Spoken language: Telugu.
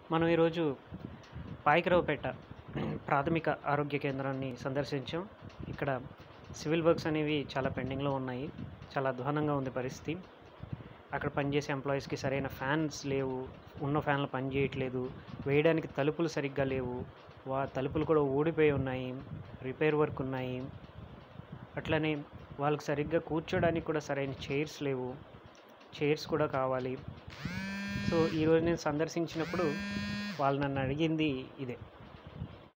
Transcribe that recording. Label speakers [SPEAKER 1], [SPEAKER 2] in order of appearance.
[SPEAKER 1] మనం ఈరోజు పాయకరావుపేట ప్రాథమిక ఆరోగ్య కేంద్రాన్ని సందర్శించాం ఇక్కడ సివిల్ వర్క్స్ అనేవి చాలా పెండింగ్లో ఉన్నాయి చాలా అధ్వానంగా ఉంది పరిస్థితి అక్కడ పనిచేసే ఎంప్లాయీస్కి సరైన ఫ్యాన్స్ లేవు ఉన్న ఫ్యాన్లు పనిచేయట్లేదు వేయడానికి తలుపులు సరిగ్గా లేవు వా తలుపులు కూడా ఊడిపోయి ఉన్నాయి రిపేర్ వర్క్ ఉన్నాయి అట్లనే వాళ్ళకి సరిగ్గా కూర్చోడానికి కూడా సరైన చైర్స్ లేవు చైర్స్ కూడా కావాలి సో ఈరోజు నేను సందర్శించినప్పుడు వాళ్ళు నన్ను అడిగింది ఇదే